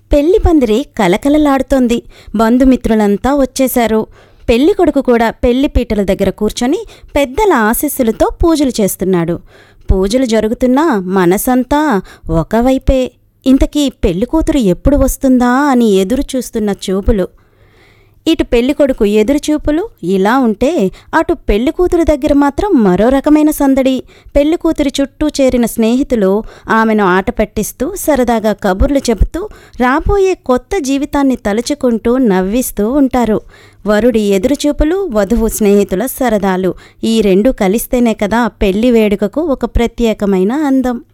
పెళ్లి పందిరి కలకలలాడుతోంది బంధుమిత్రులంతా వచ్చేశారు పెళ్లి కొడుకు కూడా పెళ్లి పీటల దగ్గర కూర్చొని పెద్దల ఆశీస్సులతో పూజలు చేస్తున్నాడు పూజలు జరుగుతున్నా మనసంతా ఒకవైపే ఇంతకీ పెళ్లి కూతురు ఎప్పుడు వస్తుందా అని ఎదురు చూస్తున్న చూపులు ఇటు పెళ్లి కొడుకు ఎదురు చూపులు ఇలా ఉంటే అటు పెళ్లి కూతురు దగ్గర మాత్రం మరో రకమైన సందడి పెళ్లి కూతురి చుట్టూ చేరిన స్నేహితులు ఆమెను ఆట పట్టిస్తూ సరదాగా కబుర్లు చెబుతూ రాబోయే కొత్త జీవితాన్ని తలుచుకుంటూ నవ్విస్తూ ఉంటారు వరుడి ఎదురుచూపులు వధువు స్నేహితుల సరదాలు ఈ రెండు కలిస్తేనే కదా పెళ్లి వేడుకకు ఒక ప్రత్యేకమైన అందం